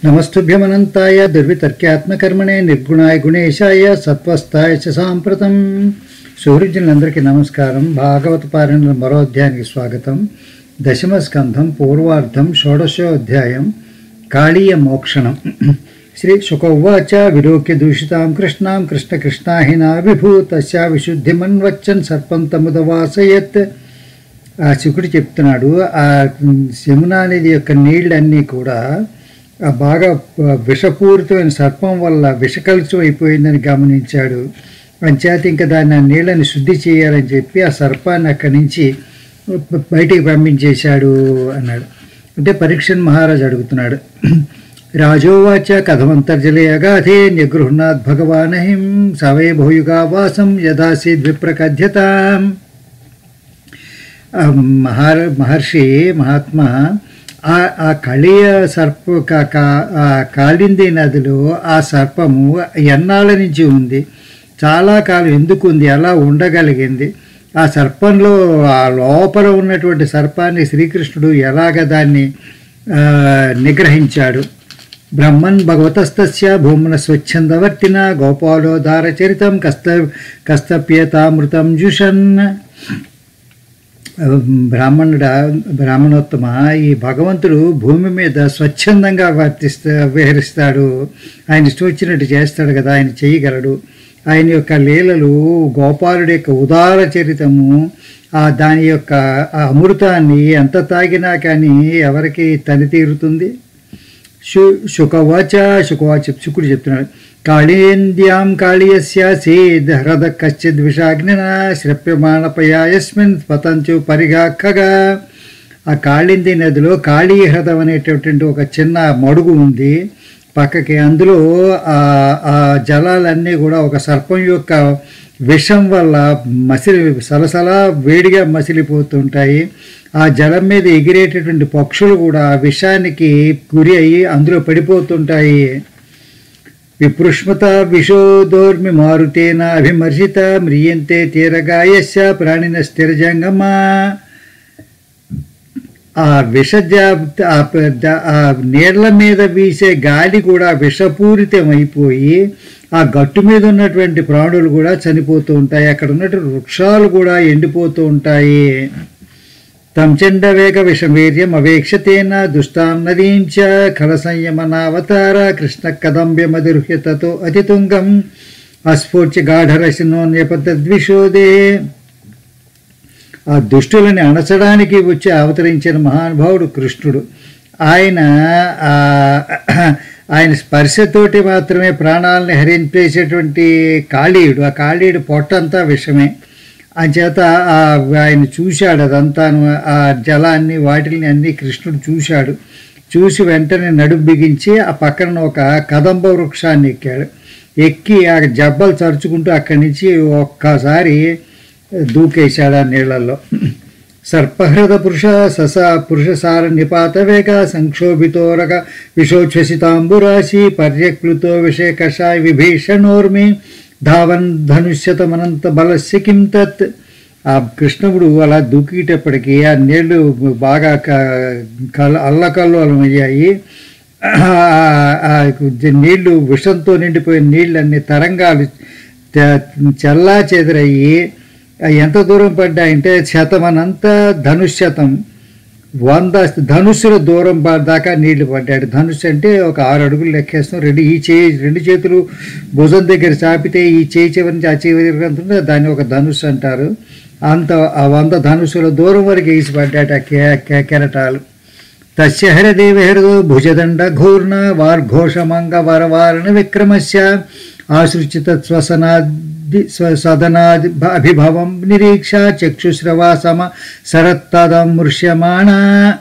నమస్తుభ్యమనంతాయ దుర్వితర్క్యాత్మకర్మణే నిర్గుణాయ గుణేశాయ సత్వస్థాయ చ సాంప్రతం సూర్యులందరికీ నమస్కారం భాగవత పారాయణ మరో అధ్యాయానికి స్వాగతం దశమ స్కంధం పూర్వార్ధం షోడశోధ్యాయం కాళీయ మోక్షణం శ్రీ శుకౌవాచ విలోక్య దూషితాం కృష్ణాం కృష్ణ కృష్ణాహినా విభూ తస్యా విశుద్ధిమన్వచ్చన్ సర్పం తముదవాసయత్ ఆ శుకుడు చెప్తున్నాడు ఆ యమునా నది యొక్క నీళ్ళన్నీ కూడా ఆ బాగా విషపూరితమైన సర్పం వల్ల విషకలుషం అయిపోయిందని గమనించాడు అంచేత ఇంకా దాన్ని ఆ నీళ్ళని శుద్ధి చేయాలని చెప్పి ఆ సర్పాన్ని అక్కడి నుంచి బయటికి పంపించేశాడు అన్నాడు అంటే పరీక్షన్ మహారాజు అడుగుతున్నాడు రాజోవాచ కథమంతర్జలే అగాధే నిగృహ్ణాత్ భగవానహిం సవే భూయుగావాసం యథాసీద్ విప్రకథ్యతాం ఆ మహార మహర్షి మహాత్మా ఆ ఆ కళీయ సర్ప కా- కా- ఆ కాళింది నదిలో ఆ సర్పము ఎన్నాళ్ళ నుంచి ఉంది చాలా కాలం ఎందుకు ఉంది ఎలా ఉండగలిగింది ఆ సర్పంలో ఆ లోపల ఉన్నటువంటి సర్పాన్ని శ్రీకృష్ణుడు ఎలాగ దాన్ని ఆ, నిగ్రహించాడు బ్రహ్మన్ భగవతస్తస్య భూమున స్వచ్ఛందవర్తిన గోపాలోదార చరితం కస్త కస్తప్యతామృతం జుషన్ బ్రాహ్మణుడ బ్రాహ్మణోత్తమ ఈ భగవంతుడు భూమి మీద స్వచ్ఛందంగా వర్తిస్తా విహరిస్తాడు ఆయన ఇష్టం వచ్చినట్టు చేస్తాడు కదా ఆయన చేయగలడు ఆయన యొక్క లీలలు గోపాలుడి యొక్క ఉదార చరితము ఆ దాని యొక్క ఆ అమృతాన్ని ఎంత తాగినా కానీ ఎవరికి తని తీరుతుంది శు శుకవాచ శుకవాచ శుకుడు చెప్తున్నాడు కాళీంద్యాం కాళీయస్యాసీద్ హ్రద కశ్చిద్ విషాగ్నిన శ్రప్యమాణపయా యస్మిన్ పతంచు పరిగాక్కగా ఆ కాళింది నదిలో కాళీ హ్రదం అనేటటువంటి ఒక చిన్న మడుగు ఉంది పక్కకి అందులో ఆ ఆ జలాలన్నీ కూడా ఒక సర్పం యొక్క విషం వల్ల మసిలి సలసలా వేడిగా మసిలిపోతుంటాయి ఆ జలం మీద ఎగిరేటటువంటి పక్షులు కూడా ఆ విషానికి గురి అయ్యి అందులో పడిపోతుంటాయి విపృష్మత విషోదోర్మి మారుతేన అభిమర్శిత మ్రియంతే తీరగాయస్య ప్రాణిన స్థిరజంగమా ఆ విషజ ఆ పెద్ద- ఆ నీళ్ల మీద వీసే గాలి కూడా విషపూరితం అయిపోయి ఆ గట్టు మీద ఉన్నటువంటి ప్రాణులు కూడా చనిపోతూ ఉంటాయి అక్కడ ఉన్నటువంటి వృక్షాలు కూడా ఎండిపోతూ ఉంటాయి తంచండ వేగ విషవీర్యం అవేక్షతేన దుష్టాం నదీం చ ఖల సంయమనావతార కృష్ణ కదంబ్యమదిరుహ్యతతో అతితుంగం అస్ఫూర్చి గాఢరశనోన్యపద్విషోదే ఆ దుష్టులని అణచడానికి వచ్చి అవతరించిన మహానుభావుడు కృష్ణుడు ఆయన ఆ, ఆయన స్పర్శతోటి మాత్రమే ప్రాణాలని హరింపేసేటువంటి కాళీయుడు ఆ కాళీయుడు పొట్టంతా విషమే అంచేత ఆ ఆయన చూశాడు అదంతాను ఆ జలాన్ని వాటిని అన్ని కృష్ణుడు చూశాడు చూసి వెంటనే నడుము బిగించి ఆ పక్కన ఒక కదంబ వృక్షాన్ని ఎక్కాడు ఎక్కి ఆ జబ్బలు చరుచుకుంటూ అక్కడి నుంచి ఒక్కసారి దూకేశాడు ఆ నీళ్లలో సర్పహృద పురుష సస పురుషసార నిపాత వేగ సంక్షోభితోరగ విశోచ్ఛసితాంబురాశి పర్యక్లుతో విషయ కషాయ విభీషణోర్మి ధావన్ ధనుష్యతమనంత బలస్య కిం తత్ ఆ కృష్ణుడు అలా దూకేటప్పటికి ఆ నీళ్లు బాగా క- కల అల్లకల్లోలమయ్యాయి ఆ నీళ్లు విషంతో నిండిపోయిన నీళ్ళన్ని తరంగాలు చల్లా చెదరయ్యి ఎంత దూరం పడ్డాయంటే శతమనంతా ధనుశతం వంద ధనుస్సుల దూరం ప- దాకా నీళ్లు పడ్డాడు ధనుస్సు అంటే ఒక ఆరు అడుగులు లెక్కేస్తాం రెండు ఈ చేయి రెండు చేతులు భుజం దగ్గర చాపితే ఈ చేయి చివరి నుంచి ఆ చివరి వరకు ఎంత ఉందో దాన్ని ఒక ధనుస్సు అంటారు అంత ఆ వంద ధనుస్సుల దూరం వరకు వేసి పడ్డాట కె కె- కెరటాలు తస్య హరదేవ హృదో భుజదండ ఘూర్ణ వార్ఘోషమంగ వరవారణ విక్రమస్య ఆశ్రుచిత శ్వసనాది స్వ- సదనాది భ- అభిభవం నిరీక్ష చక్షుశ్రవా సమ శరత్తదమృశ్యమాణ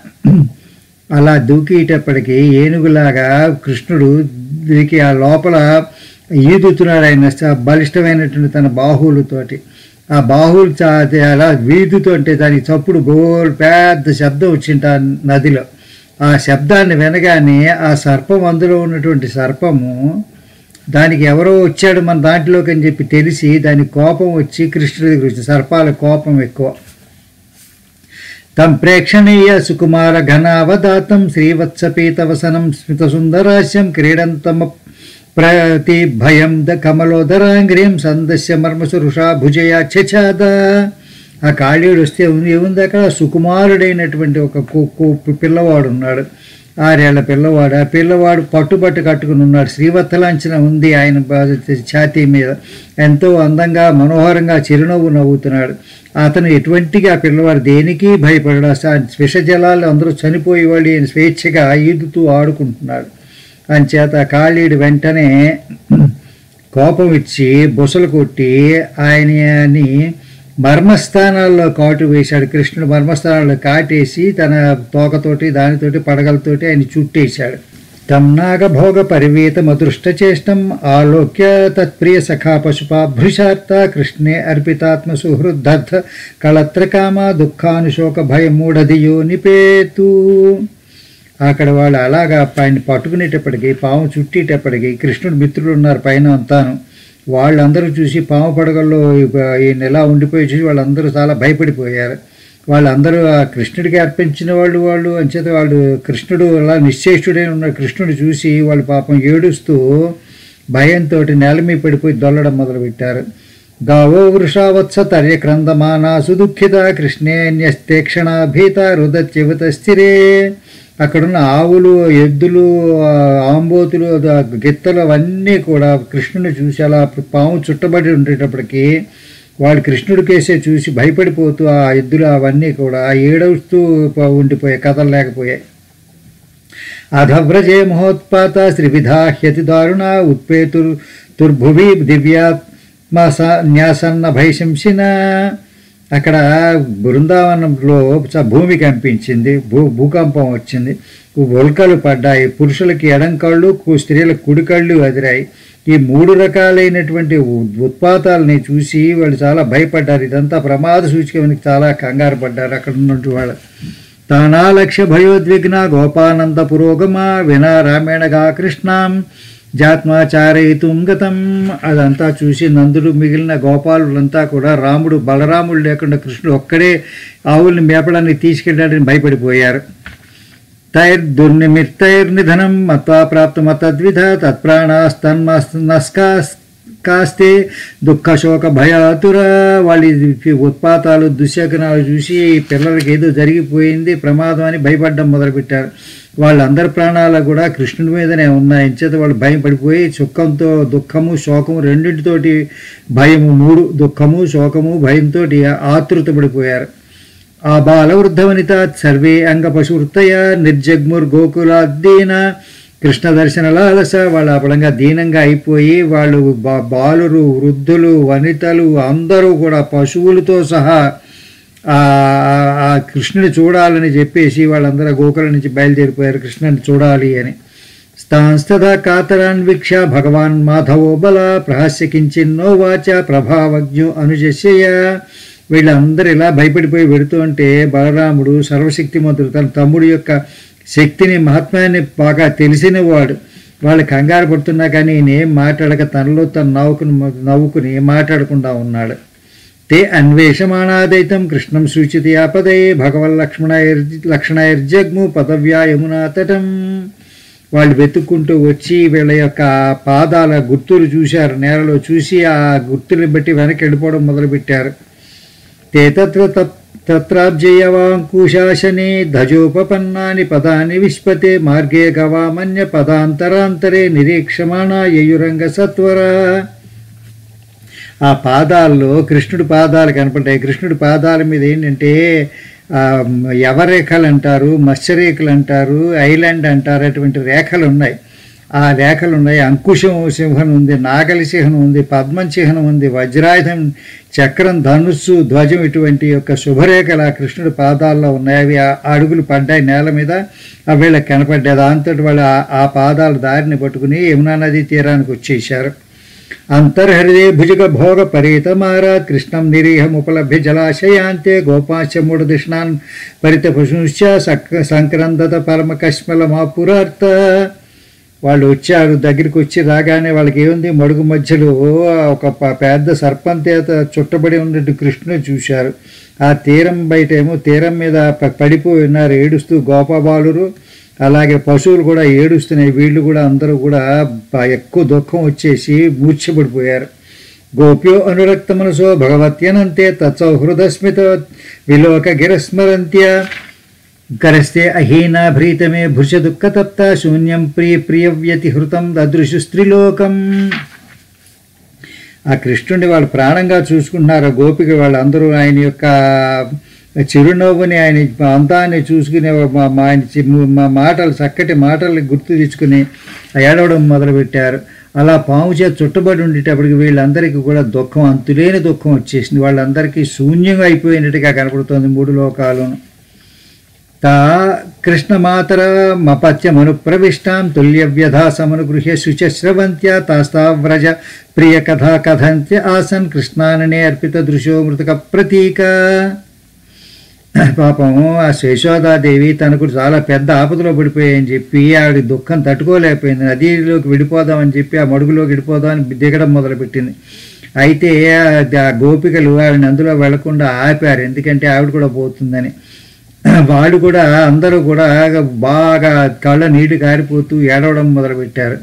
అలా దూకేటప్పటికి ఏనుగులాగా కృష్ణుడు దీనికి ఆ లోపల ఈదుతున్నాడు ఆయన స- బలిష్టమైనటువంటి తన బాహువులతోటి ఆ బాహువులు చా- అది అలా వీధుతో అంటే దానికి చప్పుడు గోల్ పెద్ద శబ్దం వచ్చింట ఆ నదిలో ఆ శబ్దాన్ని వినగానే ఆ సర్పం అందులో ఉన్నటువంటి సర్పము దానికి ఎవరో వచ్చాడు మన దాంట్లోకి అని చెప్పి తెలిసి దాని కోపం వచ్చి కృష్ణుడి దగ్గర వచ్చింది సర్పాల కోపం ఎక్కువ తం ప్రేక్షణీయ సుకుమార ఘనావదాతం శ్రీవత్సపీతవసనం స్మితసుందరాస్యం క్రీడంతమ ప్రతి భయం ద కమలోదరాంగ్రీం సందస్య మర్మసురుషా భుజయా చచాద ఆ కాళీయుడు వస్తే ఉంది ఏముంది అక్కడ సుకుమారుడైనటువంటి ఒక కు- కు- పిల్లవాడు ఉన్నాడు ఆరేళ్ల పిల్లవాడు ఆ పిల్లవాడు పట్టుబట్టు కట్టుకుని ఉన్నాడు శ్రీవత్సలాంఛన ఉంది ఆయన బ- ఛాతీ మీద ఎంతో అందంగా మనోహరంగా చిరునవ్వు నవ్వుతున్నాడు అతను ఎటువంటిగా ఆ పిల్లవాడు దేనికి భయపడడు అసలు విష జలాలు అందరూ చనిపోయేవాళ్ళు ఈయన స్వేచ్ఛగా ఈదుతూ ఆడుకుంటున్నాడు అంచేత కాళీయుడు వెంటనే కోపం ఇచ్చి బుసలు కొట్టి ఆయనని మర్మస్థానాల్లో కాటు వేశాడు కృష్ణుడు మర్మస్థానాల్లో కాటేసి తన తోకతోటి దానితోటి పడగలతోటి ఆయన చుట్టేశాడు తం నాగభోగ పరివేత మధుష్టచేష్టం ఆలోక్య తత్ప్రియ సఖా పశుపాభృషార్త కృష్ణే అర్పితాత్మ సుహృద్దర్థ కళత్రకామ దుఃఖానుశోక భయమూఢధియో నిపేతు అక్కడ వాళ్ళు అలాగా ఆయన పట్టుకునేటప్పటికి పాము చుట్టేటప్పటికి కృష్ణుడు మిత్రులు ఉన్నారు పైన అంతాను వాళ్ళందరూ చూసి పాము పడగల్లో ఈయన ఎలా ఉండిపోయి చూసి వాళ్ళందరూ చాలా భయపడిపోయారు వాళ్ళందరూ ఆ కృష్ణుడికి అర్పించిన వాళ్ళు వాళ్ళు అంచేత వాళ్ళు కృష్ణుడు అలా నిశ్చేష్టుడై ఉన్న కృష్ణుడు చూసి వాళ్ళు పాపం ఏడుస్తూ భయంతో నేల మీద పడిపోయి దొల్లడం మొదలుపెట్టారు గావో వృషావత్స తర్యక్రందమానా సుదుఃఖిత కృష్ణేన్యస్తేక్షణ భీత రుదత్యవత స్థిరే అక్కడున్న ఆవులు ఎద్దులు ఆ, ఆంబోతులు ఆ, గిత్తలు అవన్నీ కూడా కృష్ణుని చూసి అలా పాము చుట్టబడి ఉండేటప్పటికి వాళ్ళు కృష్ణుడి కేసే చూసి భయపడిపోతూ ఆ ఎద్దులు అవన్నీ కూడా ఏడవుతూ ప- ఉండిపోయాయి కథలు అధవ్రజే మహోత్పాత త్రివిధాహ్యతి దారుణ ఉత్పేతుర్ తుర్భువి దివ్యాత్మ స- న్యాసన్న భైశంసిన అక్కడ బృందావనంలో చ- భూమి కంపించింది భూ భూకంపం వచ్చింది ఉల్కలు పడ్డాయి పురుషులకి ఎడం కళ్ళు కు- స్త్రీలకు కుడి కళ్ళు అదిరాయి ఈ మూడు రకాలైనటువంటి ఉ- ఉత్పాతాలని చూసి వాళ్ళు చాలా భయపడ్డారు ఇదంతా ప్రమాద సూచికమని చాలా కంగారు పడ్డారు అక్కడ ఉన్నటువంటి వాళ్ళు తానాలక్ష్య భయోద్విగ్న గోపానంద పురోగమ వినా రామేణగా కృష్ణాం జాత్మాచారయితుం గతం అదంతా చూసి నందుడు మిగిలిన గోపాలులంతా కూడా రాముడు బలరాముడు లేకుండా కృష్ణుడు ఒక్కడే ఆవుల్ని మేపడానికి తీసుకెళ్ళాడని భయపడిపోయారు తైర్దుర్నిమిత్తైర్నిధనం మత్వా ప్రాప్తమతద్విధ తత్ప్రాణాస్తన్మస్కాస్తే దుఃఖశోక భయాతుర వాళ్ళ ఈ ఉత్పాతాలు దుశ్శకనాలు చూసి పిల్లలకి ఏదో జరిగిపోయింది ప్రమాదం అని భయపడడం మొదలుపెట్టారు వాళ్ళందరి ప్రాణాలు కూడా కృష్ణుడి మీదనే ఉన్నాయి ఇంచేత వాళ్ళు భయం పడిపోయి సుఖంతో దుఃఖము శోకము రెండింటితోటి భయము మూడు దుఃఖము శోకము భయంతో ఆతృత పడిపోయారు ఆ బాలవృద్ధవనిత సర్వే అంగపశువృత్తయ నిర్జగ్ముర్ గోకులాద్దీన కృష్ణ దర్శన లాలస వాళ్ళ అపడంగా దీనంగా అయిపోయి వాళ్ళు బా- బాలురు వృద్ధులు వనితలు అందరూ కూడా పశువులతో సహా ఆ ఆ కృష్ణుని చూడాలని చెప్పేసి వాళ్ళందరూ గోకుల నుంచి బయలుదేరిపోయారు కృష్ణుని చూడాలి అని స్థాంస్తదా కాతరాన్వీక్ష భగవాన్ మాధవో బల ప్రహస్య కించిన్నో వాచ ప్రభావజ్ఞో అనుజస్య వీళ్ళందరూ ఇలా భయపడిపోయి వెడుతూ ఉంటే బలరాముడు సర్వశక్తిమంతుడు తన తమ్ముడు యొక్క శక్తిని మహాత్మ్యాన్ని బాగా తెలిసిన వాడు వాళ్ళు కంగారు పడుతున్నా కానీ ఈయన ఏం మాట్లాడక తనలో తను నవ్వుకుని నవ్వుకుని మాట్లాడకుండా ఉన్నాడు తే అన్వేషమాణాదైతం కృష్ణం సూచితయా పదే భగవల్లక్ష్మణైర్ లక్షణైర్జగ్ము పదవ్యా యమునా తటం వాళ్ళు వెతుక్కుంటూ వచ్చి వీళ్ళ యొక్క పాదాల గుర్తులు చూశారు నేలలో చూసి ఆ గుర్తుని బట్టి వెనక్కి వెళ్ళిపోవడం మొదలుపెట్టారు తే తత్ర తత్- తత్రాబ్జయవాంకుశాసనే ధజోపపన్నాని పదాని విష్పతే మార్గే గవామన్య పదాంతరాంతరే నిరీక్షమాణ యయురంగ సత్వర ఆ పాదాల్లో కృష్ణుడి పాదాలు కనపడ్డాయి కృష్ణుడి పాదాల మీద ఏంటంటే ఆ, యవరేఖలు అంటారు మత్స్యరేఖలు అంటారు ఐలాండ్ అంటారు అటువంటి రేఖలు ఉన్నాయి ఆ రేఖలు ఉన్నాయి అంకుశం సింహం ఉంది నాగలి సింహం ఉంది పద్మం చిహ్నం ఉంది వజ్రాయుధం చక్రం ధనుస్సు ధ్వజం ఇటువంటి యొక్క శుభరేఖలు ఆ కృష్ణుడి పాదాల్లో ఉన్నాయి అవి ఆ అడుగులు పడ్డాయి నేల మీద అవి వీళ్ళకి కనపడ్డాయి దాంతో వాళ్ళు ఆ- ఆ పాదాల దారిని పట్టుకుని యమునా నదీ తీరానికి వచ్చేసారు అంతర్హృదయ భుజగ భోగ పరీతమార కృష్ణం నిరీహముపలభ్య జలాశయాంతే గోపాశ మూడు దిష్ణాన్ పరిత పశుశ్చ సక్ సంక్రందత పరమ కష్మల మాపురార్త వాళ్ళు వచ్చారు దగ్గరికి వచ్చి రాగానే వాళ్ళకి ఏముంది మడుగు మధ్యలో ఒక ప- పెద్ద సర్పంతేత చుట్టబడి ఉన్నట్టు కృష్ణుని చూశారు ఆ తీరం బయట ఏమో తీరం మీద ప- పడిపోయి ఉన్నారు ఏడుస్తూ గోపబాలురు అలాగే పశువులు కూడా ఏడుస్తున్నాయి వీళ్ళు కూడా అందరూ కూడా బ- ఎక్కువ దుఃఖం వచ్చేసి మూర్ఛపడిపోయారు గోప్యో అనురక్త మనసో భగవత్యనంతే తత్సౌహృదస్మిత విలోక గిరస్మరంత్య కరస్తే అహీన భ్రీతమే భృష దుఃఖతప్త శూన్యం ప్రియ ప్రియవ్యతిహృతం దదృశు స్త్రీలోకం ఆ కృష్ణుడిని వాళ్ళు ప్రాణంగా చూసుకుంటున్నారు ఆ గోపిక వాళ్ళందరూ ఆయన యొక్క చిరునవ్వుని ఆయన అంతాన్ని చూసుకునే మా మా ఆయన చి- మా మాటలు చక్కటి మాటలు గుర్తు తెచ్చుకుని ఏడవడం మొదలుపెట్టారు అలా పాము చేత చుట్టబడి ఉండేటప్పటికి వీళ్ళందరికీ కూడా దుఃఖం అంతులేని దుఃఖం వచ్చేసింది వాళ్ళందరికీ శూన్యంగా అయిపోయినట్టుగా కనపడుతోంది మూడు లోకాలను తా కృష్ణమాతర మపత్యమను ప్రవిష్టాం తుల్యవ్యధాసమనుగృహ్య శుచశ్రవంత్య తాస్తావ్రజ ప్రియ కథా కథంత్య ఆసన్ కృష్ణాననే అర్పిత దృశో మృతక ప్రతీక పాపం ఆ శేషోదాదేవి తనకు చాలా పెద్ద ఆపదలో పడిపోయాయని చెప్పి ఆవిడ దుఃఖం తట్టుకోలేకపోయింది నదిలోకి విడిపోదామని చెప్పి ఆ మడుగులోకి విడిపోదామని దిగడం మొదలుపెట్టింది అయితే ఆ- ఆ గోపికలు ఆవిడ అందులో వెళ్లకుండా ఆపారు ఎందుకంటే ఆవిడ కూడా పోతుందని వాళ్ళు కూడా అందరూ కూడా బాగా కళ్ళ నీటి కారిపోతూ ఏడవడం మొదలుపెట్టారు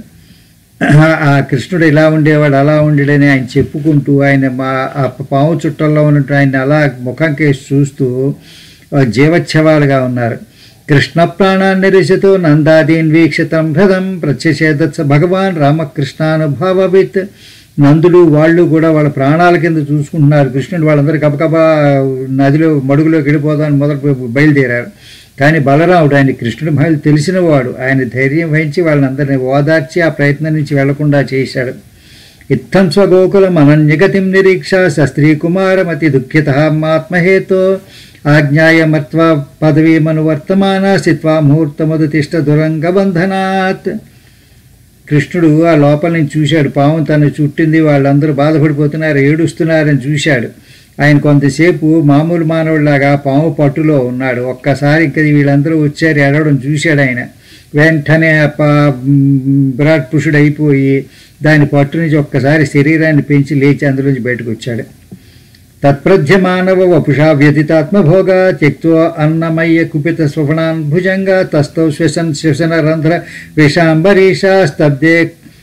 ఆ కృష్ణుడు ఇలా ఉండేవాడు అలా ఉండేడని ఆయన చెప్పుకుంటూ ఆయన మా ఆ పాము చుట్టల్లో ఉన్నట్టు ఆయన అలా ముఖం కేసి చూస్తూ ఆ, జీవచ్ఛవాలుగా ఉన్నారు కృష్ణ ప్రాణాన్ని రిషతో నందాదీన్ వీక్షితం హృదం ప్రత్యషేదత్స భగవాన్ రామకృష్ణానుభావవిత్ నందులు వాళ్ళు కూడా వాళ్ళ ప్రాణాల కింద చూసుకుంటున్నారు కృష్ణుడు వాళ్ళందరూ కబకబా నదిలో మడుగులోకి వెళ్ళిపోదామని మొదలు బయలుదేరారు కానీ బలరాముడు ఆయన కృష్ణుడి మహిళ తెలిసినవాడు ఆయన ధైర్యం వహించి వాళ్ళందరినీ ఓదార్చి ఆ ప్రయత్నం నుంచి వెళ్లకుండా చేశాడు ఇత్థం స్వగోకులం అనన్యగతిం నిరీక్ష సస్త్రీ కుమారమతి దుఃఖిత ఆత్మహేతో ఆజ్ఞాయ మత్వా పదవీమనువర్తమాన స్థిత్వా ముహూర్తముదతిష్ట దురంగబంధనాత్ కృష్ణుడు ఆ లోపల నుంచి చూశాడు పాము తను చుట్టింది వాళ్ళందరూ బాధపడిపోతున్నారు ఏడుస్తున్నారని చూశాడు ఆయన కొంతసేపు మామూలు మానవుడిలాగా పాము పట్టులో ఉన్నాడు ఒక్కసారి ఇంకా వీళ్ళందరూ వచ్చారు ఏడవడం చూశాడు ఆయన వెంటనే ఆ పా- మ్, విరాట్ పురుషుడు అయిపోయి దాని పట్టు నుంచి ఒక్కసారి శరీరాన్ని పెంచి లేచి అందులోంచి బయటకు వచ్చాడు తత్ప్రధ్యమానవ వపుషా వ్యతితాత్మభోగ త్యక్తో అన్నమయ్య కుపిత స్వప్నాన్ భుజంగా తస్థౌ శ్వసన్ శ్వసన రంధ్ర విషాంబరీష స్తబ్దే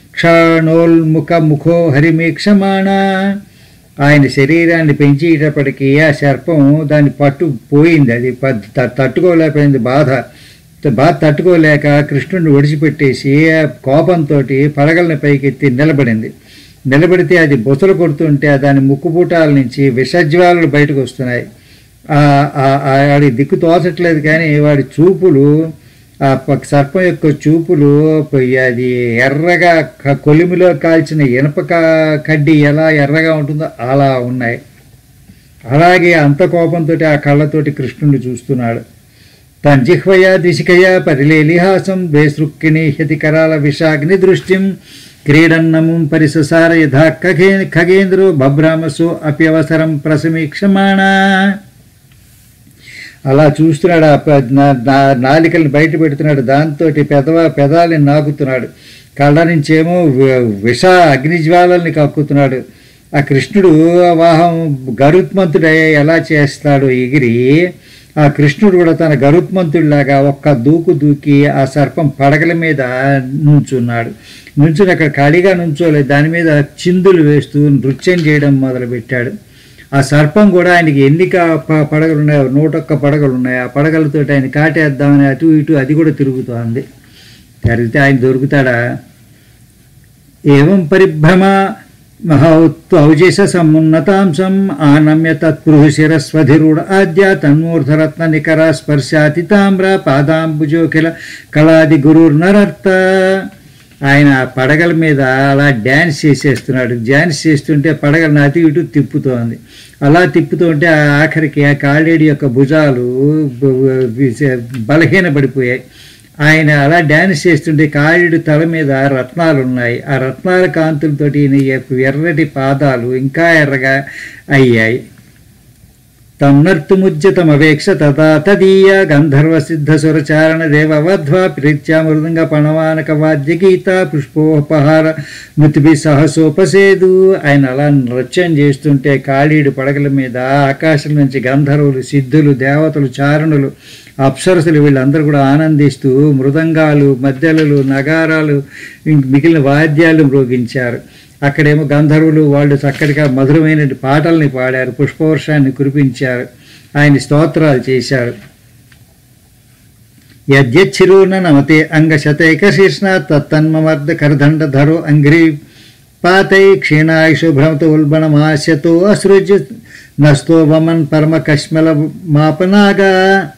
క్షణోల్ముఖ ముఖో హరిమీక్షమాణ ఆయన శరీరాన్ని పెంచేటప్పటికీ ఆ సర్పం దాని పట్టు పోయింది అది ప- త- తట్టుకోలేకపోయింది బాధ బాధ తట్టుకోలేక కృష్ణుడిని ఒడిచిపెట్టేసి ఆ కోపంతో పడగలని పైకెత్తి నిలబడింది నిలబడితే అది బొసలు కొడుతుంటే దాని ముక్కుపూటాల నుంచి విషజ్వాలలు బయటకు వస్తున్నాయి ఆ- ఆ- ఆ వాడి దిక్కు తోచట్లేదు కానీ వాడి చూపులు ఆ ప- సర్పం యొక్క చూపులు ప- అది ఎర్రగా క- కొలిమిలో కాల్చిన ఇనప క- కడ్డీ ఎలా ఎర్రగా ఉంటుందో అలా ఉన్నాయి అలాగే అంత కోపంతో ఆ కళ్ళతోటి కృష్ణుడిని చూస్తున్నాడు తన్ జిహ్వయా దిశికయా పరిలేలిహాసం ద్వేసృక్కిణి హ్యతికరాల విషాగ్ని దృష్టిం క్రీడన్నముం పరిససార యథా ఖగే ఖగేంద్రో బభ్రామసో అప్యవసరం ప్రసమీక్షమాణ అలా చూస్తున్నాడు ఆ ప- నా- నా- నాలికల్ని బయట పెడుతున్నాడు దాంతో పెదవ పెదాలని నాకుతున్నాడు కళ్ళ నుంచేమో వి- విష అగ్నిజ్వాలల్ని కక్కుతున్నాడు ఆ కృష్ణుడు వాహం గరుత్మంతుడై ఎలా చేస్తాడు ఎగిరి ఆ కృష్ణుడు కూడా తన గరుత్మంతుడిలాగా ఒక్క దూకు దూకి ఆ సర్పం పడగల మీద నుంచున్నాడు నుంచుని అక్కడ ఖాళీగా నుంచోలేదు దాని మీద చిందులు వేస్తూ నృత్యం చేయడం మొదలుపెట్టాడు ఆ సర్పం కూడా ఆయనకి ఎన్ని కా- ప- పడగలు ఉన్నాయో నూటొక్క పడగలు ఉన్నాయి ఆ పడగలతో ఆయన కాటేద్దామని అటు ఇటు అది కూడా తిరుగుతోంది తిరిగితే ఆయన దొరుకుతాడా ఏవం పరిభ్రమ మహౌత్వ ఔజస సమున్నతాంశం ఆనమ్య తత్పృహు శిరస్వధిరుడ ఆద్య తన్మూర్ధరత్న నికర స్పర్శాతి తామ్ర పాదాంబుజోఖిల కళాది గురుర్నరర్త ఆయన ఆ పడగల మీద అలా డ్యాన్స్ చేసేస్తున్నాడు డ్యాన్స్ చేస్తుంటే పడగలను అటు ఇటు తిప్పుతోంది అలా తిప్పుతుంటే ఆ ఆఖరికి ఆ కాళేడి యొక్క భుజాలు బ- బ- బలహీనపడిపోయాయి ఆయన అలా డ్యాన్స్ చేస్తుంటే కాళీడు తల మీద రత్నాలు ఉన్నాయి ఆ రత్నాల కాంతులతోటి ఈయన యొక్క ఎర్రటి పాదాలు ఇంకా ఎర్రగా అయ్యాయి తన్నర్తుముజ్యతమవేక్ష తథా తదీయ గంధర్వ సిద్ధ సురచారణ దేవవధ్వా ప్రీత్యా మృదంగ పణవానక వాద్య గీత పుష్పోపహార మృతిభి సహసోపసేదు ఆయన అలా నృత్యం చేస్తుంటే కాళీడు పడగల మీద ఆకాశం నుంచి గంధర్వులు సిద్ధులు దేవతలు చారణులు అప్సరసులు వీళ్ళందరూ కూడా ఆనందిస్తూ మృదంగాలు మద్దెలలు నగారాలు ఇంక మిగిలిన వాద్యాలు మ్రోగించారు అక్కడేమో గంధర్వులు వాళ్ళు చక్కటిగా మధురమైన పాటల్ని పాడారు పుష్పవర్షాన్ని కురిపించారు ఆయన స్తోత్రాలు చేశారు యద్యచ్చిరూన నమతే అంగశతైక శీర్ష్ణ తత్తన్మమర్ద కరదండ ధరో అంగ్రీ పాతై క్షీణాయుషు భ్రమత ఉల్బణమాస్యతో అసృజ్య నస్తో వమన్ పరమ కష్మల మాపనాగా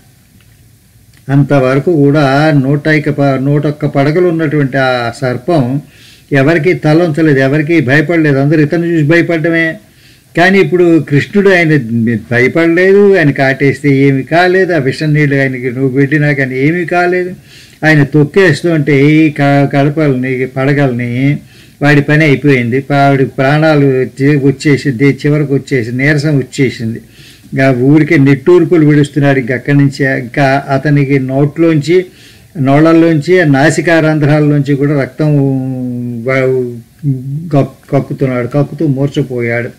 అంతవరకు కూడా నూట ఇక ప నూటొక్క పడగలు ఉన్నటువంటి ఆ సర్పం ఎవరికి తలంచలేదు ఎవరికి భయపడలేదు అందరూ ఇతను చూసి భయపడమే కానీ ఇప్పుడు కృష్ణుడు ఆయన భయపడలేదు ఆయన కాటేస్తే ఏమి కాలేదు ఆ విషం నీళ్ళు ఆయనకి నువ్వు పెట్టినా కానీ ఏమీ కాలేదు ఆయన తొక్కేస్తూ ఉంటే ఈ క- కడపల్ని పడగల్ని వాడి పని అయిపోయింది వాడి ప్రాణాలు చి- వచ్చేసింది చివరికి వచ్చేసి నీరసం వచ్చేసింది ఇంకా ఊరికే నిట్టూర్పులు విడుస్తున్నాడు ఇంక అక్కడి నుంచి ఇంకా అతనికి నోట్లోంచి నోళ్ళల్లోంచి నాసికా రంధ్రాల్లోంచి కూడా రక్తం వా- కక్- కక్కుతున్నాడు కక్కుతూ మూర్చపోయాడు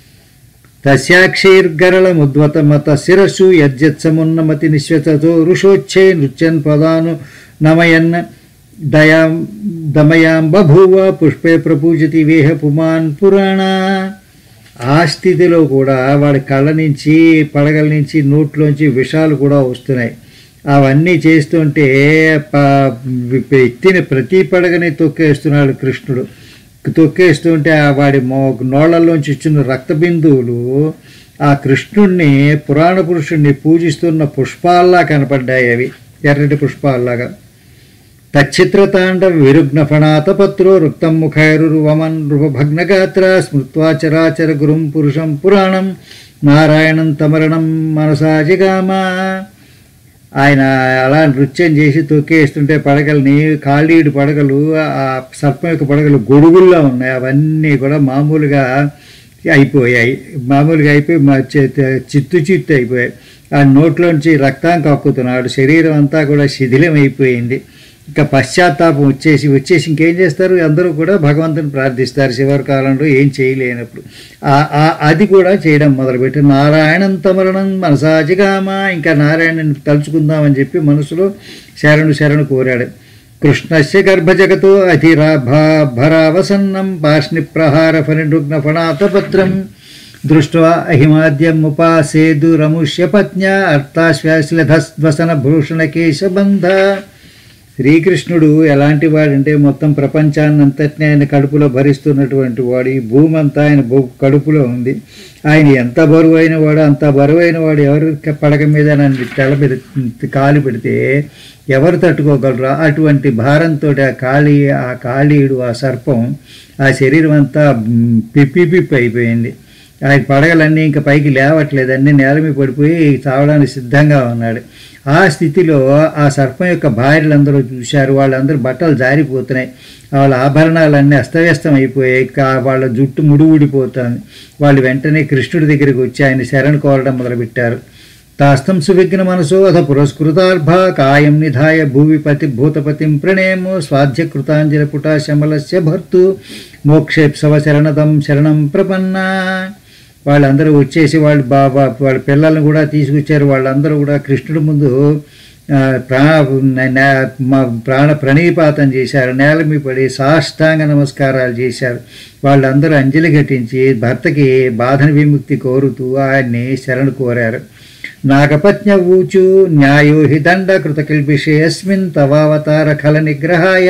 తస్యాక్షైర్గరళ ముద్వత మత శిరస్సు యజ్జత్సమున్నమతి నిశ్వతతో ఋషోచ్చై నృత్యన్ పదాను నమయన్ దయాం దమయాం బభూవ పుష్పే ప్రపూజతి వేహ పుమాన్ పురాణ ఆ స్థితిలో కూడా వాడి కళ్ళ నుంచి పడగల నుంచి నోట్లోంచి విషాలు కూడా వస్తున్నాయి అవన్నీ చేస్తుంటే ప- ఎత్తిన ప్రతి పడగని తొక్కేస్తున్నాడు కృష్ణుడు తొక్కేస్తుంటే ఆ వాడి మో నోళ్లలోంచి వచ్చిన రక్త బిందువులు ఆ కృష్ణుణ్ణి పురాణ పురుషుణ్ణి పూజిస్తున్న పుష్పాల్లా కనపడ్డాయి అవి ఎర్రటి పుష్పాల్లాగా తచ్చిత్రతాండ విరుగ్న ఫణాతపత్రో రుక్తం ముఖైరువమన్ నృపభగ్నగాత్ర స్మృత్వా చరాచర గురుం పురుషం పురాణం నారాయణం తమరణం మనసా జిగామ ఆయన అలా నృత్యం చేసి తొక్కేస్తుంటే పడగల్ని కాళీడు పడగలు ఆ సర్పం యొక్క పడగలు గొడుగుల్లో ఉన్నాయి అవన్నీ కూడా మామూలుగా అయిపోయాయి మామూలుగా అయిపోయి మా చే- చిత్తు చిత్తు అయిపోయాయి ఆ నోట్లోంచి రక్తం కక్కుతున్నాడు శరీరం అంతా కూడా శిథిలం అయిపోయింది ఇంకా పశ్చాత్తాపం వచ్చేసి వచ్చేసి ఇంకేం చేస్తారు అందరూ కూడా భగవంతుని ప్రార్థిస్తారు శివరి కాలంలో ఏం చేయలేనప్పుడు ఆ- ఆ- అది కూడా చేయడం మొదలుపెట్టి నారాయణం తమరణం మనసాజిగామ ఇంకా నారాయణని తలుచుకుందామని చెప్పి మనసులో శరణు శరణు కోరాడు కృష్ణస్య గర్భజగతో అధిరా భా- భరావసన్నం పాష్ని ప్రహార ఫణిరుగ్న ఫణాతపత్రం దృష్ట్వా అహిమాద్యం ఉపాసేదు రముష్య పత్న్య అర్థాశ్వాశ్లధస్వసన భూషణ కేశబంధ శ్రీకృష్ణుడు ఎలాంటి వాడంటే మొత్తం ప్రపంచాన్నంతటిని ఆయన కడుపులో భరిస్తున్నటువంటి వాడు ఈ భూమి అంతా ఆయన భూ- కడుపులో ఉంది ఆయన ఎంత బరువు అయిన వాడు అంత బరువైన వాడు ఎవరు క- పడక మీద నన్ను తల మీద కాలు పెడితే ఎవరు తట్టుకోగలరు అటువంటి భారంతో ఆ కాళీ ఆ కాళీయుడు ఆ సర్పం ఆ శరీరం అంతా మ్, పిప్పి పిప్పి అయిపోయింది ఆయన పడగలన్నీ ఇంకా పైకి లేవట్లేదు అన్నీ నేల మీద పడిపోయి చావడానికి సిద్ధంగా ఉన్నాడు ఆ స్థితిలో ఆ సర్పం యొక్క భార్యలందరూ చూశారు వాళ్ళందరూ బట్టలు జారిపోతున్నాయి వాళ్ళ ఆభరణాలన్నీ అస్తవ్యస్తం అయిపోయాయి కా- వాళ్ళ జుట్టు ముడి ఊడిపోతుంది వాళ్ళు వెంటనే కృష్ణుడి దగ్గరికి వచ్చి ఆయన శరణ్ కోరడం మొదలుపెట్టారు తాస్తం సువిఘ్న మనసో అథ పురస్కృతార్భ కాయం నిధాయ భూవిపతి భూతపతిం ప్రణేమో స్వాధ్య కృతాంజలి పుట శమలస్య భర్తు మోక్షేప్సవ శరణదం శరణం ప్రపన్న వాళ్ళందరూ వచ్చేసి వాళ్ళు బాబా వాళ్ళ పిల్లల్ని కూడా తీసుకొచ్చారు వాళ్ళందరూ కూడా కృష్ణుడి ముందు ఆ, ప్రాణ న- న- మా ప్రాణ ప్రణీపాతం చేశారు నేల మీద పడి సాష్టాంగ నమస్కారాలు చేశారు వాళ్ళందరూ అంజలి ఘటించి భర్తకి బాధన విముక్తి కోరుతూ ఆయన్ని శరణు కోరారు నాగపత్న్య ఊచు న్యాయో హి దండ కృతకిల్పిషేస్మిన్ తవావతార ఖల నిగ్రహాయ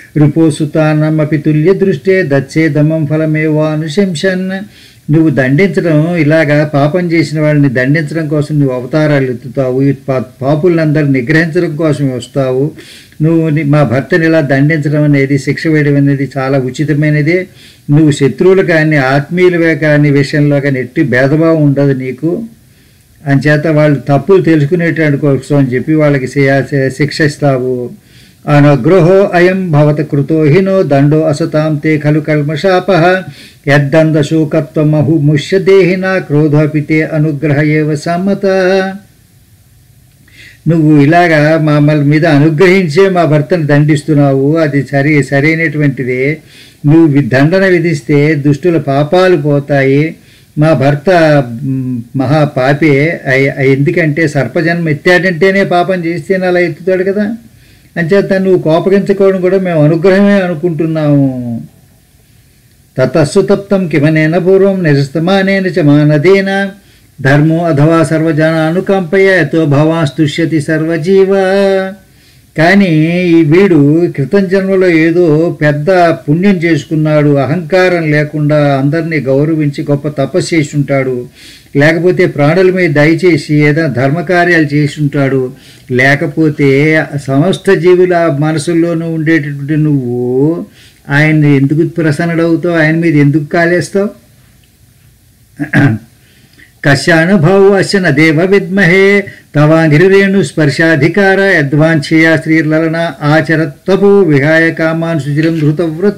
రుపోసుతానమపి తుల్య దృష్టే దచ్చేదమం ఫలమేవానుశంసన్ నువ్వు దండించడం ఇలాగా పాపం చేసిన వాళ్ళని దండించడం కోసం నువ్వు అవతారాలు ఎత్తుతావు ఈ పా- పాపులందరిని నిగ్రహించడం కోసం వస్తావు నువ్వు ని- మా భర్తని ఇలా దండించడం అనేది శిక్ష వేయడం అనేది చాలా ఉచితమైనదే నువ్వు శత్రువులు కానీ ఆత్మీయులుగా కానీ విషయంలో కానీ ఎట్టి భేదభావం ఉండదు నీకు అంచేత వాళ్ళు తప్పులు తెలుసుకునేటువంటి కోసం అని చెప్పి వాళ్ళకి శి- శిక్ష ఇస్తావు అనుగ్రహో అయం భవత కృతో హినో దండో అసతాం తే ఖలు కల్మషాప యద్దందశోకత్వమహు ముష్య దేహిన క్రోధోపి తే అనుగ్రహ ఏవ సమ్మత నువ్వు ఇలాగా మమ్మల్ని మీద అనుగ్రహించే మా భర్తను దండిస్తున్నావు అది సరి సరైనటువంటిదే నువ్వు వి- దండన విధిస్తే దుష్టుల పాపాలు పోతాయి మా భర్త మ్, మహా పాపే అయ్- అయ్ ఎందుకంటే సర్పజన్మ ఎత్తాడంటేనే పాపం చేస్తేనే అలా ఎత్తుతాడు కదా అంచేత నువ్వు కోపగించుకోవడం కూడా మేము అనుగ్రహమే అనుకుంటున్నాము తతస్సు తప్తం కిమనేన పూర్వం నిరస్తమానేన చ మానదేన ధర్మో అథవా సర్వజన అనుకంపయ యతో భవాస్తుష్యతి సర్వజీవ కానీ ఈ వీడు క్రితం జన్మలో ఏదో పెద్ద పుణ్యం చేసుకున్నాడు అహంకారం లేకుండా అందరినీ గౌరవించి గొప్ప తపస్సు చేసి ఉంటాడు లేకపోతే ప్రాణుల మీద దయచేసి ఏదైనా ధర్మకార్యాలు చేసి ఉంటాడు లేకపోతే సమస్త జీవుల మనసుల్లోనూ ఉండేటటువంటి నువ్వు ఆయన్ని ఎందుకు ప్రసన్నుడవుతావు ఆయన మీద ఎందుకు కాలేస్తావు కశ్యానుభావు అస్య నదేవ విద్మహే తవాంగిరేణు స్పర్శాధికార యద్వాంఛయా శ్రీలలన ఆచరత్వపు విహాయ కామాన్ సుచిరం ధృతవ్రత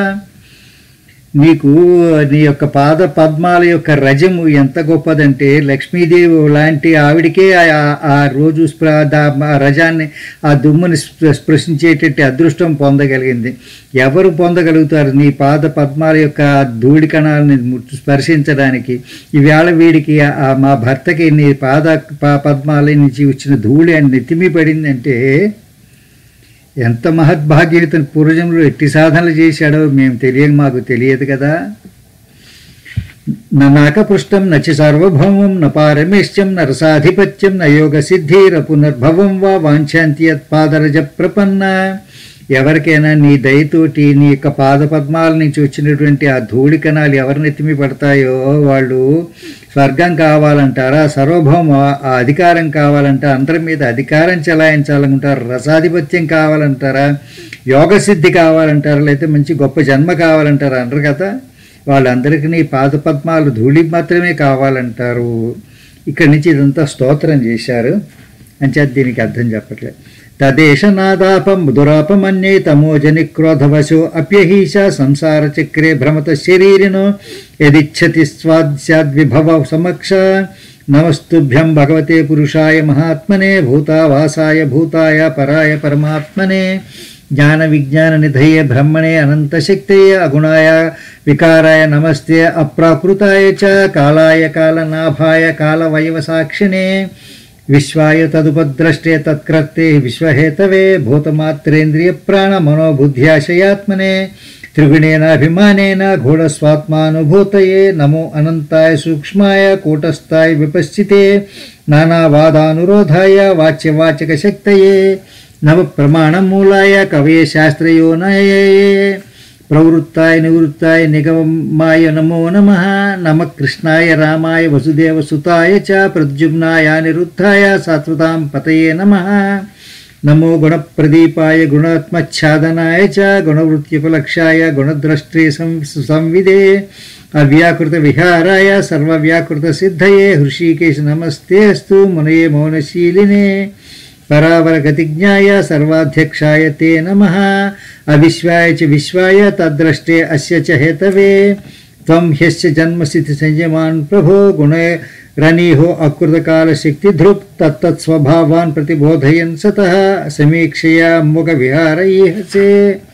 నీకు నీ యొక్క పాద పద్మాల యొక్క రజము ఎంత గొప్పదంటే లక్ష్మీదేవి లాంటి ఆవిడికే ఆ- ఆ రోజు స్ప్ర దా- ఆ రజాన్ని ఆ దుమ్ముని స్పృ- స్పృశించేటట్టు అదృష్టం పొందగలిగింది ఎవరు పొందగలుగుతారు నీ పాద పద్మాల యొక్క ధూళి కణాలని ముట్టు స్పర్శించడానికి ఈవేళ వీడికి ఆ- ఆ మా భర్తకి నీ పాద ప- పద్మాల నుంచి వచ్చిన ధూళి అని నెత్తిమి పడిందంటే ఎంత మహద్భాగ్యం ఇతను పూర్వజంలో ఎట్టి సాధనలు చేశాడో మేము తెలియక మాకు తెలియదు కదా నాకపృష్టం నచి సార్వభౌమం న పారమేశ్యం న రసాధిపత్యం న యోగ సిద్ధిర పునర్భవం వా వాంఛాంతి యత్పాదరజ ప్రపన్న ఎవరికైనా నీ దయతోటి నీ యొక్క పాద పద్మాల నుంచి వచ్చినటువంటి ఆ ధూళి కణాలు ఎవరి నెత్తిమి పడతాయో వాళ్ళు స్వర్గం కావాలంటారా సర్వభౌమ ఆ అధికారం కావాలంటే అందరి మీద అధికారం చెలాయించాలనుకుంటారు రసాధిపత్యం కావాలంటారా యోగ సిద్ధి కావాలంటారా లేకపోతే మంచి గొప్ప జన్మ కావాలంటారా అంటారు కదా వాళ్ళందరికీ నీ పాద పద్మాలు ధూళి మాత్రమే కావాలంటారు ఇక్కడి నుంచి ఇదంతా స్తోత్రం చేశారు అంచేత దీనికి అర్థం చెప్పట్లేదు తదేశనాదాపం దురాపమన్యే తమోజని క్రోధవశో అప్యహీష సంసార చక్రే భ్రమత శరీరినో యదిచ్చతి స్వాద్స్యాద్విభవ సమక్ష నమస్తుభ్యం భగవతే పురుషాయ మహాత్మనే భూతావాసాయ భూతాయ పరాయ పరమాత్మనే జ్ఞాన విజ్ఞాన నిధయే బ్రహ్మణే అనంతశక్తయే అగుణాయ వికారాయ నమస్తే అప్రాకృతాయ చ కాలాయ కాలనాభాయ కాలవయవ సాక్షిణే విశ్వాయ తదుపద్రష్టే తత్కర్తే విశ్వహేతవే భూతమాత్రేంద్రియ ప్రాణ మనోబుద్ధ్యాశయాత్మనే త్రిగుణేనాభిమానేన గూఢస్వాత్మానుభూతయే నమో అనంతాయ సూక్ష్మాయ కూటస్థాయ విపశ్చితే నానావాదానురోధాయ వాచ్యవాచక శక్తయే నవ ప్రమాణమూలాయ కవయ శాస్త్రయోనయే ప్రవృత్తాయ నివృత్తాయ నిగమాయ నమో నమ నమ కృష్ణాయ రామాయ వసుదేవ సుతాయ చ ప్రద్యుమ్నాయ నిరుద్ధాయ సాత్వతాం పతయే నమ నమో గుణప్రదీపాయ గుణాత్మచ్ఛాదనాయ చ గుణవృత్యుపలక్షాయ గుణద్రష్ట్రే సం సంవిదే అవ్యాకృత విహారాయ సర్వవ్యాకృత సిద్ధయే హృషీకేశ నమస్తే అస్తు మునయే మౌనశీలినే పరావరగతిజ్ఞాయ సర్వాధ్యక్షాయ తే నమ అవిశ్వాయ చ విశ్వాయ తద్రష్టే అస్య చ హేతవే త్వం హ్యస్య జన్మస్థితి సంయమాన్ ప్రభో గుణే రణీహో అకృతకాల శక్తి ధృక్ తత్తత్ స్వభావాన్ ప్రతిబోధయన్ సతః సమీక్షయా ముఖ విహారయీహసే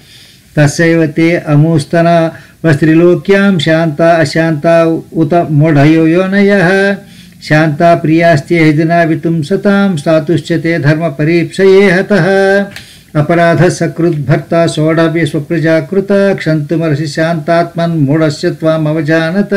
తస్యైవ తే అమూస్తన వస్త్రిలోక్యాం శాంత అశాంత ఉత మూఢయో యోనయః శాంతా ప్రియాస్త్యేదినావితుం సతాం స్థాతుశ్చ తే ధర్మ పరీప్సయే హతః అపరాధ సకృద్భర్త సోఢవ్య స్వప్రజాకృత క్షంతుమర్షి శాంతాత్మన్ మూఢస్య త్వామవజానత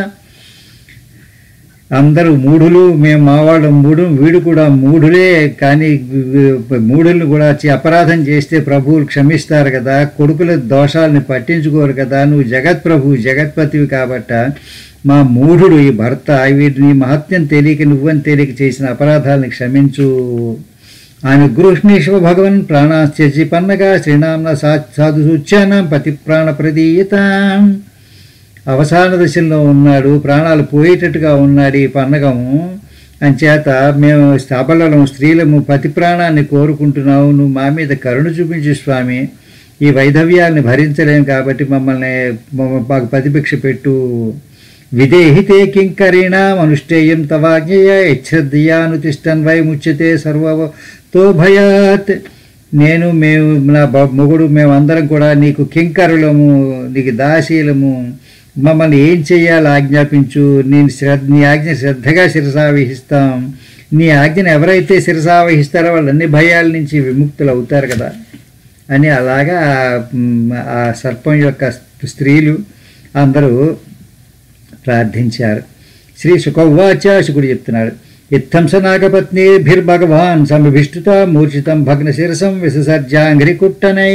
అందరూ మూఢులు మేము మావాడు మూడు వీడు కూడా మూఢులే కానీ మూఢుల్ని కూడా చి- అపరాధం చేస్తే ప్రభువులు క్షమిస్తారు కదా కొడుకుల దోషాలని పట్టించుకోరు కదా నువ్వు జగత్ ప్రభు జగత్పతివి కాబట్ట మా మూఢుడు ఈ భర్త వీటిని మహత్యం తెలియక నువ్వని తెలియక చేసిన అపరాధాలని క్షమించు అనుగృహ్ణీశ్వ భగవన్ ప్రాణాస్త్యజి పన్నగా శ్రీనామ్న సా సాధు సూచ్యానం పతి ప్రాణ ప్రదీయతాం అవసాన దశలో ఉన్నాడు ప్రాణాలు పోయేటట్టుగా ఉన్నాడు ఈ పన్నగము అంచేత మేము స్థాపనలను స్త్రీలము పతి ప్రాణాన్ని కోరుకుంటున్నావు నువ్వు మా మీద కరుణ చూపించు స్వామి ఈ వైధవ్యాన్ని భరించలేం కాబట్టి మమ్మల్ని మమ్మ- మాకు ప్రతిభిక్ష పెట్టు విదేహితే కింకరీణా మనుష్టేయం తవాజ్ఞయ యశ్రద్ధయానుతిష్టన్ వై ముచ్యతే సర్వతో భయాత్ నేను మేము నా బ- మొగుడు మేమందరం కూడా నీకు కింకరులము నీకు దాసీలము మమ్మల్ని ఏం చేయాలో ఆజ్ఞాపించు నేను శ్రద్ధ నీ ఆజ్ఞ శ్రద్ధగా శిరసావహిస్తాం నీ ఆజ్ఞను ఎవరైతే శిరసావహిస్తారో వాళ్ళు అన్ని భయాల నుంచి విముక్తులు అవుతారు కదా అని అలాగా మ్, ఆ సర్పం యొక్క స్త్రీలు అందరూ ప్రార్థించారు శ్రీ సుఖవాచ శుకుడు చెప్తున్నాడు ఇత్తం స నాగపత్నిభిర్భగవాన్ సమిభిష్టుత మూర్ఛితం భగ్న శిరసం విససర్జాంగ్రి కుట్టనై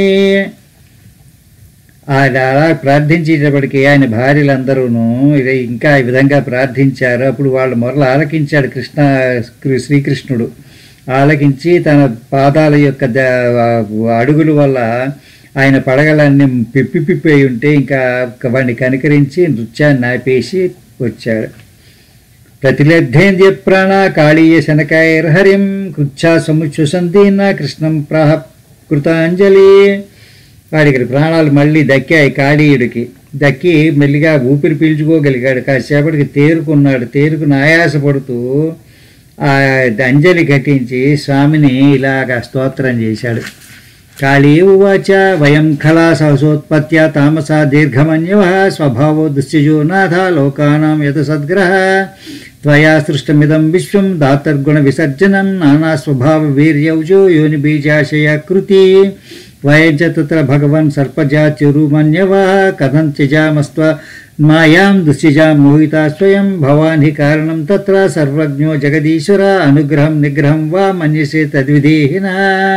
ఆయన అలా ప్రార్థించేటప్పటికి ఆయన భార్యలందరూను ఇది ఇంకా ఈ విధంగా ప్రార్థించారు అప్పుడు వాళ్ళు మొరలు ఆలకించాడు కృష్ణ కృ- శ్రీకృష్ణుడు ఆలకించి తన పాదాల యొక్క ద- అడుగుల వల్ల ఆయన పడగలన్నీ పిప్పి పిప్పి అయి ఉంటే ఇంకా వాడిని కనికరించి నృత్యాన్ని ఆపేసి వచ్చాడు ప్రతిలబ్ధేంద్య ప్రాణ కాళీయ శనకాయర్హరిం కృచ్ఛా సముచ్చు సందీన కృష్ణం ప్రాహ కృతాంజలి వాడికి ప్రాణాలు మళ్ళీ దక్కాయి కాళీయుడికి దక్కి మెల్లిగా ఊపిరి పీల్చుకోగలిగాడు కాసేపటికి తేరుకున్నాడు తేరుకుని ఆయాసపడుతూ ఆ అంజలి ఘటించి స్వామిని ఇలాగ స్తోత్రం చేశాడు కాళీ ఉవాచ వయం ఖలా సహసోత్పత్య తామసా దీర్ఘమన్యవ స్వభావో దుశ్చజో నాథ లోకానాం యత సద్గ్రహ త్వయా సృష్టమిదం విశ్వం దాతర్గుణ విసర్జనం నానా స్వభావ వీర్యౌజో యోని బీజాశయ కృతి వయం చ తత్ర భగవన్ సర్పజాత్యురుమన్యవ కథం త్యజామస్త్వ మాయాం దుశ్చిజాం మోహితా స్వయం భవాన్ హి కారణం తత్ర సర్వజ్ఞో జగదీశ్వర అనుగ్రహం నిగ్రహం వా మన్యసే తద్విధేహినా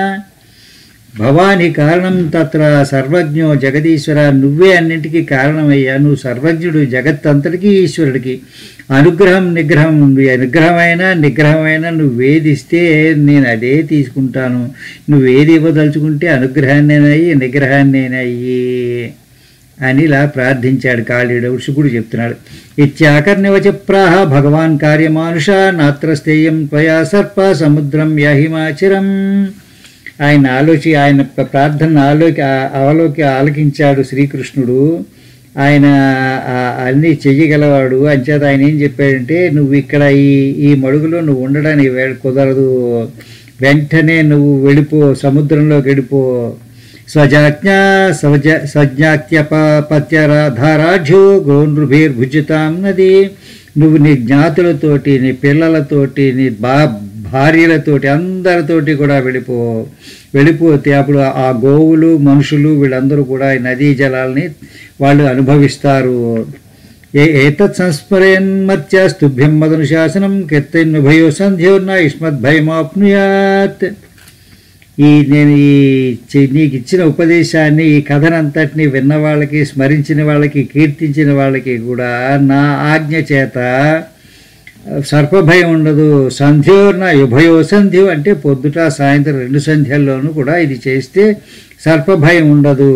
భవాని కారణం తత్ర సర్వజ్ఞో జగదీశ్వర నువ్వే అన్నింటికీ కారణమయ్యా నువ్వు సర్వజ్ఞుడు జగత్తంతటికీ ఈశ్వరుడికి అనుగ్రహం నిగ్రహం నువ్వు అనుగ్రహమైన నిగ్రహమైన నువ్వు వేధిస్తే నేను అదే తీసుకుంటాను నువ్వు ఏది ఇవ్వదలుచుకుంటే అనుగ్రహాన్నేనయ్యి నిగ్రహాన్నేనయ్యి అని ఇలా ప్రార్థించాడు కాళీడు శుకుడు చెప్తున్నాడు ఇత్యాకర్ణివచ ప్రాహ భగవాన్ కార్యమానుష నాత్రస్థేయం త్వయా సర్ప సముద్రం యహిమాచిరం ఆయన ఆలోచి ఆయన ప్ర- ప్రార్థన ఆలోకి ఆ- అవలోకి ఆలకించాడు శ్రీకృష్ణుడు ఆయన ఆ- అన్నీ చెయ్యగలవాడు అంచేత ఆయన ఏం చెప్పాడంటే నువ్వు ఇక్కడ ఈ ఈ మడుగులో నువ్వు ఉండడానికి వే- కుదరదు వెంటనే నువ్వు వెళ్ళిపో సముద్రంలోకి వెళ్ళిపో స్వజాజ్ఞ స్వజ స్వజ్ఞాత్యపత్యరాధారాఢ్యో గోనృభిర్భుజితాం నది నువ్వు నీ జ్ఞాతులతోటి నీ పిల్లలతోటి నీ బా భార్యలతోటి అందరితోటి కూడా వెళ్ళిపో వెళ్ళిపోతే అప్పుడు ఆ గోవులు మనుషులు వీళ్ళందరూ కూడా ఈ నదీ జలాల్ని వాళ్ళు అనుభవిస్తారు ఏ ఏతత్ సంస్మరేన్మత్య స్తుభ్యం మదనుశాసనం కీర్తన్నుభయో సంధ్యోర్న యుష్మద్భయమాప్నుయాత్ ఈ నేను ఈ చి- నీకు ఇచ్చిన ఉపదేశాన్ని ఈ కథనంతటిని విన్న వాళ్ళకి స్మరించిన వాళ్ళకి కీర్తించిన వాళ్ళకి కూడా నా ఆజ్ఞ చేత సర్పభయం ఉండదు సంధ్యోర్న ఉభయో సంధ్యో అంటే పొద్దుట సాయంత్రం రెండు సంధ్యల్లోనూ కూడా ఇది చేస్తే సర్పభయం ఉండదు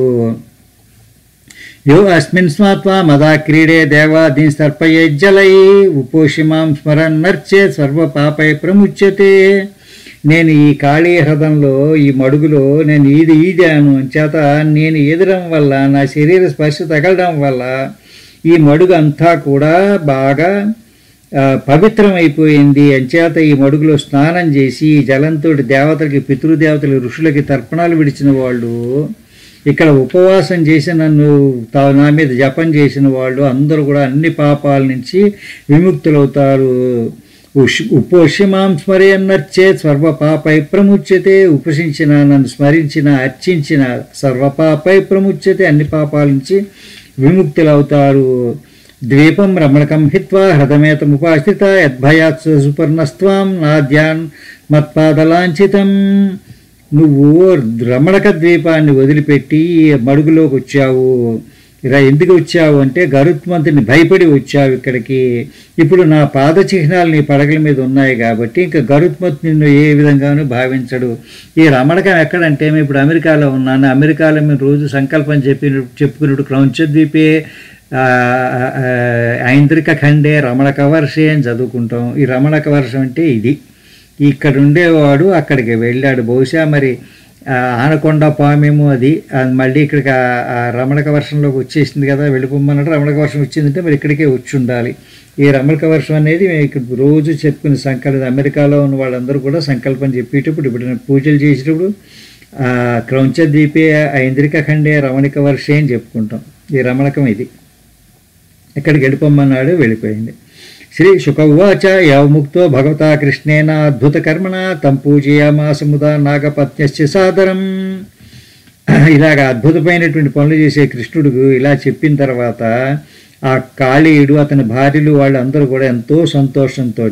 యో అస్మిన్ స్మాత్వా మదా క్రీడే దేవాదీన్ సర్పయజ్జలై ఉపోషిమాం స్మరన్ నర్చే సర్వ పాపై ప్రముచ్యతే నేను ఈ ఖాళీ హ్రదంలో ఈ మడుగులో నేను ఈది ఈదాను చేత నేను ఈదడం వల్ల నా శరీర స్పర్శ తగలడం వల్ల ఈ మడుగు అంతా కూడా బాగా ఆ, పవిత్రమైపోయింది అంచేత ఈ మడుగులో స్నానం చేసి ఈ జలంతో దేవతలకి పితృదేవతలు ఋషులకి తర్పణాలు విడిచిన వాళ్ళు ఇక్కడ ఉపవాసం చేసి నన్ను తా- నా మీద జపం చేసిన వాళ్ళు అందరూ కూడా అన్ని పాపాల నుంచి విముక్తులవుతారు ఉష్- ఉపోషిమాం స్మరేన్నర్చే సర్వపాపై ప్రముచ్యతే ఉపసించిన నన్ను స్మరించిన అర్చించిన సర్వపాపై ప్రముచ్యతే అన్ని పాపాల నుంచి విముక్తులవుతారు ద్వీపం రమణకం హిత్వా హ్రదమేతముపాశ్రిత యద్భయాత్ సుపర్ణస్త్వాం నాద్యాన్ మత్పాదలాంఛితం నువ్వు రమణక ద్వీపాన్ని వదిలిపెట్టి మడుగులోకి వచ్చావు ఇలా ఎందుకు వచ్చావు అంటే గరుత్మంతుని భయపడి వచ్చావు ఇక్కడికి ఇప్పుడు నా పాద చిహ్నాలు నీ పడగల మీద ఉన్నాయి కాబట్టి ఇంకా గరుత్మంతు నిన్ను ఏ విధంగానూ భావించడు ఈ రమణకం ఎక్కడంటే మేము ఇప్పుడు అమెరికాలో ఉన్నాను అమెరికాలో మేము రోజు సంకల్పం చెప్పి చెప్పుకున్నట్టు క్రౌంచ ద్వీపే ఆ, ఆ, ఐంద్రిక ఖండే రమణక వర్షే అని చదువుకుంటాం ఈ రమణక వర్షం అంటే ఇది ఇక్కడ ఉండేవాడు అక్కడికి వెళ్ళాడు బహుశా మరి ఆ, ఆనకొండ పామేమో అది అది మళ్ళీ ఇక్కడికి ఆ- ఆ రమణక వర్షంలోకి వచ్చేసింది కదా వెళ్ళిపోమన్నట్టు రమణక వర్షం వచ్చిందంటే మరి ఇక్కడికే వచ్చి ఉండాలి ఈ రమణక వర్షం అనేది మేము ఇక్కడ రోజు చెప్పుకునే సంకల్పం అమెరికాలో ఉన్న వాళ్ళందరూ కూడా సంకల్పం చెప్పేటప్పుడు ఇప్పుడు నేను పూజలు చేసేటప్పుడు ఆ, క్రౌంచ ద్వీపే ఐంద్రిక ఖండే రమణిక వర్షే అని చెప్పుకుంటాం ఈ రమణకం ఇది ఎక్కడికి వెళ్ళిపోమన్నాడు వెళ్ళిపోయింది శ్రీ శుకవాచ యవముక్తో భగవతా కృష్ణేన అద్భుత కర్మణ తం పూజయామాస ముదా నాగపత్యస్య సాదరం ఇలాగ అద్భుతమైనటువంటి పనులు చేసే కృష్ణుడు ఇలా చెప్పిన తర్వాత ఆ కాళీయుడు అతని భార్యలు వాళ్ళందరూ కూడా ఎంతో సంతోషంతో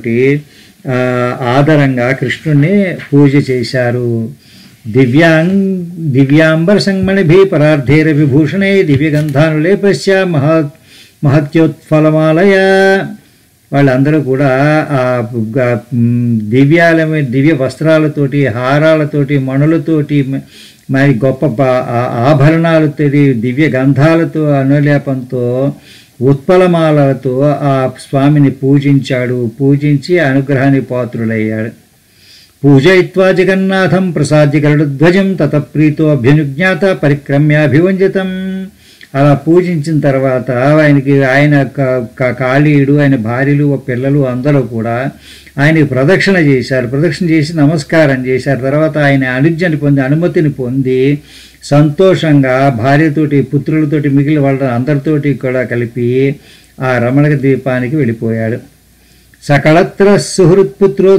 ఆదరంగా కృష్ణుణ్ణి పూజ చేశారు దివ్యాంగ్ దివ్యాంబర సంగమణిభి పరార్థేర విభూషణే దివ్యగంధానులేపశ్య మహా మహత్యోత్ఫలమాలయ వాళ్ళందరూ కూడా ఆ గ- మ్, దివ్యాలమైన దివ్య వస్త్రాలతోటి హారాలతోటి మణులతోటి మ- మరి గొప్ప ప- ఆ- ఆభరణాలతోటి దివ్య గంధాలతో అనులేపంతో ఉత్పలమాలతో ఆ స్వామిని పూజించాడు పూజించి అనుగ్రహానికి పాత్రులయ్యాడు పూజయిత్వా జగన్నాథం ప్రసాద్య గరుడధ్వజం తత ప్రీతో అభ్యనుజ్ఞాత పరిక్రమ్యాభివంజితం అలా పూజించిన తర్వాత ఆయనకి ఆయన క- క- కాళీయుడు ఆయన భార్యలు పిల్లలు అందరూ కూడా ఆయనకి ప్రదక్షిణ చేశారు ప్రదక్షిణ చేసి నమస్కారం చేశారు తర్వాత ఆయన అనుజ్ఞని పొంది అనుమతిని పొంది సంతోషంగా భార్యతోటి పుత్రులతోటి మిగిలిన వాళ్ళ అందరితోటి కూడా కలిపి ఆ రమణక ద్వీపానికి వెళ్ళిపోయాడు సకళత్ర సుహృత్పుత్రో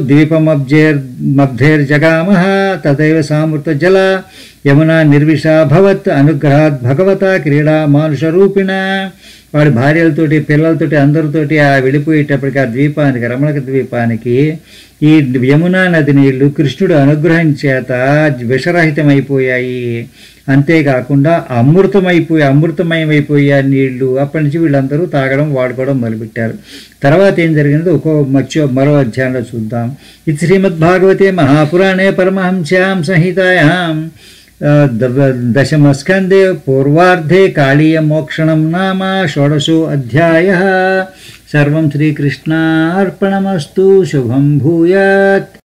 ద్వీపమబ్జైర్మబ్ధైర్జగామః తదైవ సామృత జల యమునా నిర్విషాభవత్ అనుగ్రహాత్ భగవత క్రీడా మానుషరూపిణ వాడి భార్యలతోటి పిల్లలతోటి అందరితోటి ఆ వెళ్ళిపోయేటప్పటికి ఆ ద్వీపానికి రమణక ద్వీపానికి ఈ యమునా నది నీళ్లు కృష్ణుడు అనుగ్రహం చేత విషరహితమైపోయాయి అంతేకాకుండా అమృతమైపోయి అమృతమయమైపోయి ఆ నీళ్లు అప్పటి నుంచి వీళ్ళందరూ తాగడం వాడుకోవడం మొదలుపెట్టారు తర్వాత ఏం జరిగిందో ఒక్కో మధ్య మరో అధ్యాయంలో చూద్దాం ఇది శ్రీమద్భాగవతే మహాపురాణే పరమహంస్యాం సంహితాయాం ఆ, దవ- దశమస్కందే పూర్వార్ధే కాళీయమోక్షణం నామ షోడశో అధ్యాయ సర్వం శ్రీకృష్ణార్పణమస్తు శుభం భూయాత్